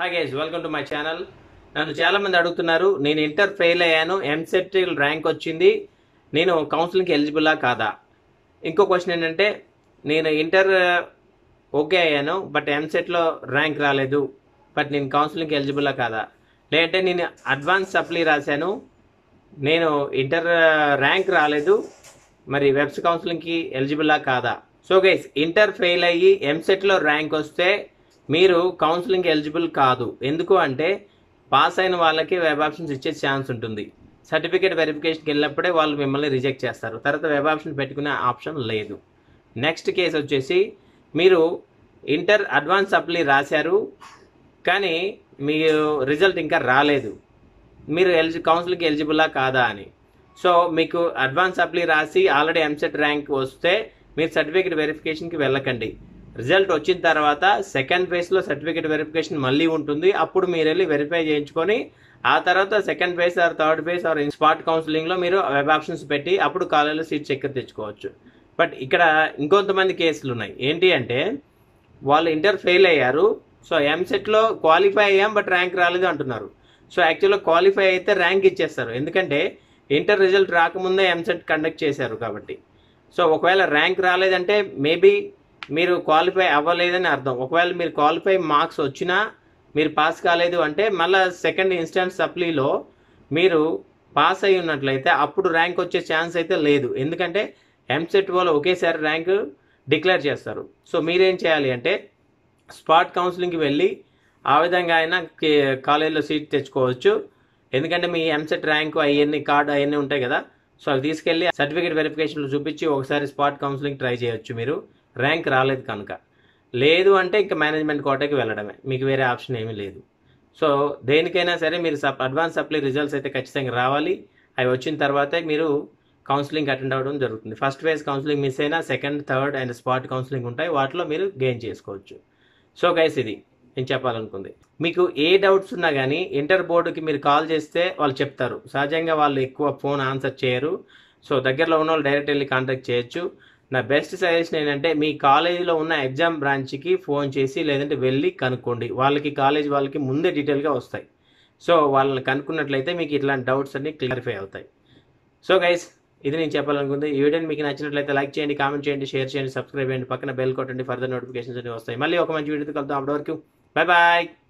hi guys welcome to my channel నన్ను చాలా మంది అడుగుతున్నారు నేను ఇంటర్ ఫెయిల్ అయ్యాను ఎంసెట్ ర్యాంక్ వచ్చింది నేను కౌన్సిలింగ్కి ఎలిజిబులా కాదా ఇంకో క్వశ్చన్ ఏంటంటే నేను ఇంటర్ ఓకే అయ్యాను బట్ ఎంసెట్లో ర్యాంక్ రాలేదు బట్ నేను కౌన్సిలింగ్కి ఎలిజిబులా కాదా లేదంటే నేను అడ్వాన్స్ సప్లీ రాశాను నేను ఇంటర్ ర్యాంక్ రాలేదు మరి వెబ్స్ కౌన్సిలింగ్కి ఎలిజిబులా కాదా సో గైస్ ఇంటర్ ఫెయిల్ అయ్యి ఎంసెట్లో ర్యాంక్ వస్తే మీరు కౌన్సిలింగ్ ఎలిజిబుల్ కాదు ఎందుకు అంటే పాస్ అయిన వాళ్ళకి వెబ్ ఆప్షన్స్ ఇచ్చే ఛాన్స్ ఉంటుంది సర్టిఫికేట్ వెరిఫికేషన్కి వెళ్ళినప్పుడే వాళ్ళు మిమ్మల్ని రిజెక్ట్ చేస్తారు తర్వాత వెబ్ ఆప్షన్ పెట్టుకునే ఆప్షన్ లేదు నెక్స్ట్ కేసు వచ్చేసి మీరు ఇంటర్ అడ్వాన్స్ సప్లీ రాశారు కానీ మీ రిజల్ట్ ఇంకా రాలేదు మీరు ఎలిజి కౌన్సిలింగ్కి ఎలిజిబులా కాదా అని సో మీకు అడ్వాన్స్ అప్లై రాసి ఆల్రెడీ ఎంసెట్ ర్యాంక్ వస్తే మీరు సర్టిఫికేట్ వెరిఫికేషన్కి వెళ్ళకండి రిజల్ట్ వచ్చిన తర్వాత సెకండ్ ఫేజ్లో సర్టిఫికేట్ వెరిఫికేషన్ మళ్ళీ ఉంటుంది అప్పుడు మీరు వెళ్ళి వెరిఫై చేయించుకొని ఆ తర్వాత second phase or third phase or spot కౌన్సిలింగ్లో మీరు వెబ్ ఆప్షన్స్ పెట్టి అప్పుడు కాలేజీలో సీట్ చక్కెర తెచ్చుకోవచ్చు బట్ ఇక్కడ ఇంకొంతమంది కేసులు ఉన్నాయి ఏంటి అంటే వాళ్ళు ఇంటర్ ఫెయిల్ అయ్యారు సో ఎంసెట్లో క్వాలిఫై అయ్యాం బట్ ర్యాంక్ రాలేదు అంటున్నారు సో యాక్చువల్గా క్వాలిఫై అయితే ర్యాంక్ ఇచ్చేస్తారు ఎందుకంటే ఇంటర్ రిజల్ట్ రాకముందే ఎంసెట్ కండక్ట్ చేశారు కాబట్టి సో ఒకవేళ ర్యాంక్ రాలేదంటే మేబీ మీరు క్వాలిఫై అవ్వలేదని అర్థం ఒకవేళ మీరు క్వాలిఫై మార్క్స్ వచ్చినా మీరు పాస్ కాలేదు అంటే మళ్ళీ సెకండ్ ఇన్స్టాన్స్ సప్లీలో మీరు పాస్ అయి ఉన్నట్లయితే అప్పుడు ర్యాంక్ వచ్చే ఛాన్స్ అయితే లేదు ఎందుకంటే ఎంసెట్ వాళ్ళు ఒకేసారి ర్యాంక్ డిక్లేర్ చేస్తారు సో మీరేం చేయాలి అంటే స్పాట్ కౌన్సిలింగ్కి వెళ్ళి ఆ విధంగా అయినా కే- కాలేజీలో సీట్ తెచ్చుకోవచ్చు ఎందుకంటే మీ ఎంసెట్ ర్యాంక్ అవన్నీ కార్డు అవన్నీ ఉంటాయి కదా సో అవి తీసుకెళ్ళి సర్టిఫికేట్ వెరిఫికేషన్లు చూపించి ఒకసారి స్పాట్ కౌన్సిలింగ్ ట్రై చేయొచ్చు మీరు ర్యాంక్ రాలేదు కనుక లేదు అంటే ఇంకా మేనేజ్మెంట్ కోటాకి వెళ్ళడమే మీకు వేరే ఆప్షన్ ఏమీ లేదు సో దేనికైనా సరే మీరు సప్ అడ్వాన్స్ సప్లై రిజల్ట్స్ అయితే ఖచ్చితంగా రావాలి అవి వచ్చిన తర్వాతే మీరు కౌన్సిలింగ్ అటెండ్ అవ్వడం జరుగుతుంది ఫస్ట్ ఫేజ్ కౌన్సిలింగ్ మిస్ అయినా second third and spot counselling ఉంటాయి వాటిలో మీరు గెయిన్ చేసుకోవచ్చు సో గైస్ ఇది నేను చెప్పాలనుకుంది మీకు ఏ డౌట్స్ ఉన్నా కానీ ఇంటర్ బోర్డుకి మీరు కాల్ చేస్తే వాళ్ళు చెప్తారు సహజంగా వాళ్ళు ఎక్కువ ఫోన్ ఆన్సర్ చేయరు సో దగ్గరలో ఉన్న వాళ్ళు డైరెక్ట్ వెళ్ళి కాంటాక్ట్ చేయొచ్చు నా బెస్ట్ సజెషన్ ఏంటంటే మీ కాలేజీలో ఉన్న ఎగ్జామ్ బ్రాంచ్కి ఫోన్ చేసి లేదంటే వెళ్ళి కనుక్కోండి వాళ్ళకి కాలేజ్ వాళ్ళకి ముందే డీటెయిల్గా వస్తాయి సో వాళ్ళని కనుక్కున్నట్లయితే మీకు ఇట్లాంటి డౌట్స్ అన్ని క్లారిఫై అవుతాయి సో గైస్ ఇది నేను చెప్పాలనుకుంది ఈ వీడియోని మీకు నచ్చినట్లయితే లైక్ చేయండి కామెంట్ చేయండి షేర్ చేయండి సబ్స్క్రైబ్ చేయండి పక్కన బెల్ కొట్టండి ఫర్దర్ నోటిఫికేషన్స్ అన్ని వస్తాయి మళ్ళీ ఒక మంచి వీడియోతో కలుద్దాం అప్పటి వరకు బాయ్ బాయ్